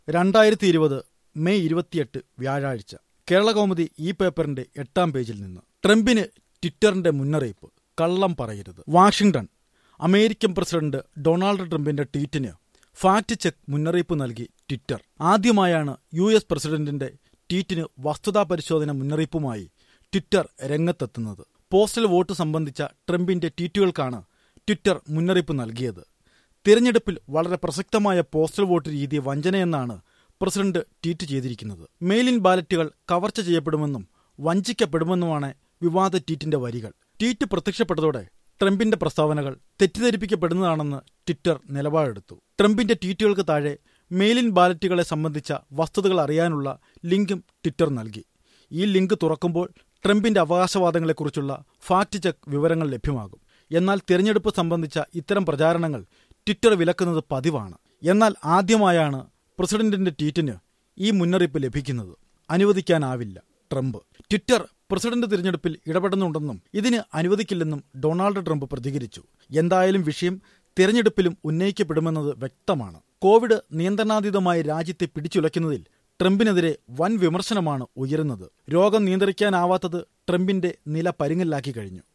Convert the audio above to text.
രണ്ടായിരത്തി ഇരുപത് മെയ് ഇരുപത്തിയെട്ട് വ്യാഴാഴ്ച കേരളകൗമുദി ഈ പേപ്പറിന്റെ എട്ടാം പേജിൽ നിന്ന് ട്രംപിന് ട്വിറ്ററിന്റെ മുന്നറിയിപ്പ് കള്ളം പറയരുത് വാഷിംഗ്ടൺ അമേരിക്കൻ പ്രസിഡന്റ് ഡൊണാൾഡ് ട്രംപിന്റെ ട്വീറ്റിന് ഫാക്ട് ചെക്ക് മുന്നറിയിപ്പ് നൽകി ട്വിറ്റർ ആദ്യമായാണ് യു എസ് പ്രസിഡന്റിന്റെ ട്വീറ്റിന് വസ്തുതാ പരിശോധന മുന്നറിയിപ്പുമായി ട്വിറ്റർ രംഗത്തെത്തുന്നത് പോസ്റ്റൽ വോട്ട് സംബന്ധിച്ച ട്രംപിന്റെ ട്വീറ്റുകൾക്കാണ് ട്വിറ്റർ മുന്നറിയിപ്പ് നൽകിയത് തിരഞ്ഞെടുപ്പിൽ വളരെ പ്രസക്തമായ പോസ്റ്റൽ വോട്ട് രീതി വഞ്ചനയെന്നാണ് പ്രസിഡന്റ് ട്വീറ്റ് ചെയ്തിരിക്കുന്നത് മെയിലിൻ ബാലറ്റുകൾ കവർച്ച ചെയ്യപ്പെടുമെന്നും വഞ്ചിക്കപ്പെടുമെന്നുമാണ് വിവാദ ട്വീറ്റിന്റെ വരികൾ ട്വീറ്റ് പ്രത്യക്ഷപ്പെട്ടതോടെ ട്രംപിന്റെ പ്രസ്താവനകൾ തെറ്റിദ്ധരിപ്പിക്കപ്പെടുന്നതാണെന്ന് ട്വിറ്റർ നിലപാടെടുത്തു ട്രംപിന്റെ ട്വീറ്റുകൾക്ക് താഴെ മെയിലിൻ ബാലറ്റുകളെ സംബന്ധിച്ച വസ്തുതകൾ അറിയാനുള്ള ലിങ്കും ട്വിറ്റർ നൽകി ഈ ലിങ്ക് തുറക്കുമ്പോൾ ട്രംപിന്റെ അവകാശവാദങ്ങളെക്കുറിച്ചുള്ള ഫാക്ട് ചെക്ക് വിവരങ്ങൾ ലഭ്യമാകും എന്നാൽ തിരഞ്ഞെടുപ്പ് സംബന്ധിച്ച ഇത്തരം പ്രചാരണങ്ങൾ ട്വിറ്റർ വിലക്കുന്നത് പതിവാണ് എന്നാൽ ആദ്യമായാണ് പ്രസിഡന്റിന്റെ ട്വീറ്റിന് ഈ മുന്നറിയിപ്പ് ലഭിക്കുന്നത് അനുവദിക്കാനാവില്ല ട്രംപ് ട്വിറ്റർ പ്രസിഡന്റ് തിരഞ്ഞെടുപ്പിൽ ഇടപെടുന്നുണ്ടെന്നും ഇതിന് അനുവദിക്കില്ലെന്നും ഡൊണാൾഡ് ട്രംപ് പ്രതികരിച്ചു എന്തായാലും വിഷയം തിരഞ്ഞെടുപ്പിലും ഉന്നയിക്കപ്പെടുമെന്നത് വ്യക്തമാണ് കോവിഡ് നിയന്ത്രണാതീതമായി രാജ്യത്തെ പിടിച്ചുലയ്ക്കുന്നതിൽ ട്രംപിനെതിരെ വൻ വിമർശനമാണ് ഉയരുന്നത് രോഗം നിയന്ത്രിക്കാനാവാത്തത് ട്രംപിന്റെ നില പരുങ്ങലാക്കി കഴിഞ്ഞു